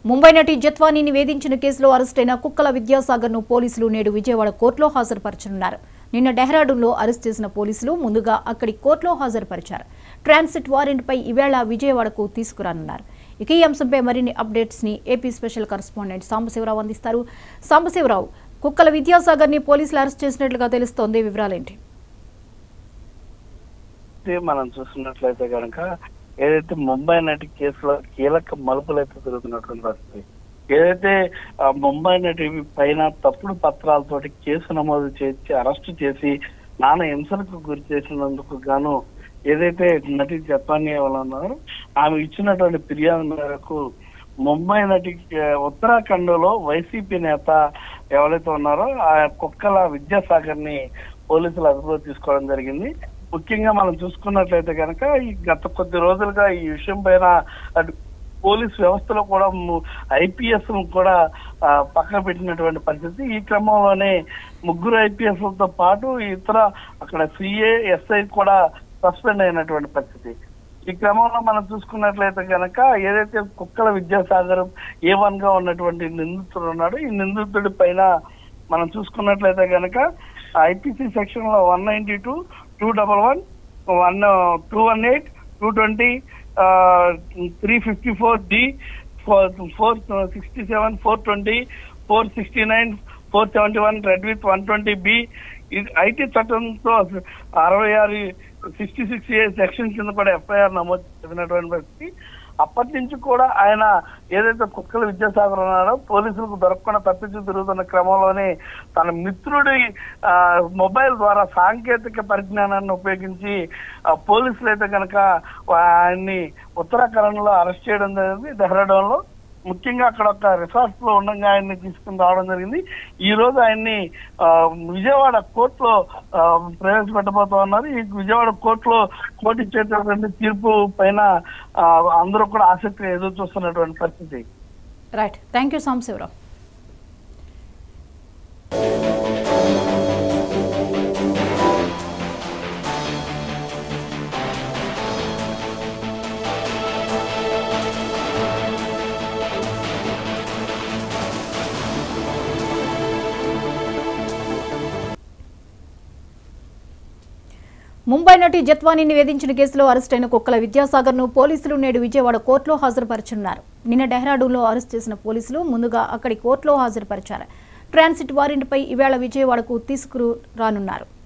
ముంబై నటి జత్వానీని వేధించిన కేసులో అరెస్టైన కుక్కల విద్యాసాగర్ను పోలీసులు నేడు విజయవాడ కోర్టులో హాజరుపరచనున్నారు నిన్న డెహ్రాడూన్లో అరెస్ట్ చేసిన పోలీసులు ముందుగా అక్కడి కోర్టులో హాజరుపరిచారు ట్రాన్సిట్ వారెంట్పై ఈవేళ విజయవాడకు తీసుకురానున్నారు ఇక ఈ అంశంపై మరిన్ని అప్డేట్స్ ని ఏపీ స్పెషల్ కరెస్పాండెంట్ సాంబశివరావు అందిస్తారు సాంబశివరావు కుక్కల విద్యాసాగర్ని పోలీసులు అరెస్ట్ చేసినట్లుగా తెలుస్తోంది వివరాలేంటి అయితే మనం చూస్తున్నట్లయితే కనుక ఏదైతే ముంబై నటి కేసులో కీలక మలుపులు అయితే తిరుగుతున్నటువంటి పరిస్థితి ఏదైతే ఆ ముంబై నటి పైన తప్పుడు పత్రాలతోటి కేసు నమోదు చేసి అరెస్ట్ చేసి నాన్న హింసలకు గురి చేసినందుకు గాను ఏదైతే నటి జపానీ వాళ్ళు ఉన్నారో ఆమె ఇచ్చినటువంటి ఫిర్యాదు మేరకు ముంబై నటి ఉత్తరాఖండ్ లో వైసీపీ నేత ఎవరైతే ఉన్నారో ఆ కుక్కల విద్యాసాగర్ ని పోలీసులు అదుపులో తీసుకోవడం జరిగింది ముఖ్యంగా మనం చూసుకున్నట్లయితే కనుక ఈ గత కొద్ది రోజులుగా ఈ విషయం పైన అటు పోలీస్ వ్యవస్థలో కూడా ఐపీఎస్ కూడా ఆ, పక్కన పెట్టినటువంటి పరిస్థితి ఈ క్రమంలోనే ముగ్గురు ఐపీఎస్ లతో పాటు ఇతర అక్కడ సిఏ ఎస్ఐ కూడా సస్పెండ్ అయినటువంటి పరిస్థితి ఈ క్రమంలో మనం చూసుకున్నట్లయితే కనుక ఏదైతే కుక్కల విద్యాసాగర్ ఏ వన్ గా ఉన్నటువంటి నిందితుడు ఉన్నాడో ఈ నిందితుడి పైన మనం చూసుకున్నట్లయితే కనుక ఐపీసీ సెక్షన్ లో one ninety two two double one one two one eight two twenty three fifty four D four four sixty seven four twenty four sixty nine four seventy one read with one twenty B ఇది IT చట్టంతో అరవై ఆరు sixty six ఏ section కింద కూడా FIR నమోదు చేసినటువంటి పరిస్థితి అప్పటి నుంచి కూడా ఆయన ఏదైతే కుక్కల విద్యాసాగర్ ఉన్నాడో పోలీసులకు దొరకకుండా తప్పించి తిరుగుతున్న క్రమంలోనే తన మిత్రుడి ఆ, మొబైల్ ద్వారా సాంకేతిక పరిజ్ఞానాన్ని ఉపయోగించి ఆ, పోలీసులు అయితే కనుక ఆయన్ని ఉత్తరాఖండ్ లో అరెస్ట్ చేయడం జరిగింది డెహ్రాడూన్ లో ముఖ్యంగా అక్కడ ఒక రిసార్ట్ లో ఉండగా ఆయన్ని తీసుకుని రావడం జరిగింది ఈ రోజు ఆయన్ని ఆ, విజయవాడ కోర్టులో ఆ, ప్రవేశపెట్టబోతా ఉన్నారు ఈ విజయవాడ కోర్టులో కోర్టు ఇచ్చేటటువంటి తీర్పు పైన ఆ, అందరూ కూడా ఆసక్తిగా ఎదురు చూస్తున్నటువంటి పరిస్థితి right thank you Sambasivarao Mumbai నటి జత్వానీని వేధించిన కేసులో అరెస్టైన కుక్కల విద్యాసాగర్ను పోలీసులు నేడు విజయవాడ కోర్టులో హాజరుపరచున్నారు నిన్న డెహ్రాడూన్లో అరెస్ట్ చేసిన పోలీసులు ముందుగా అక్కడి కోర్టులో హాజరుపరిచారు ట్రాన్సిట్ వారెంట్పై ఈవేళ విజయవాడకు తీసుకురానున్నారు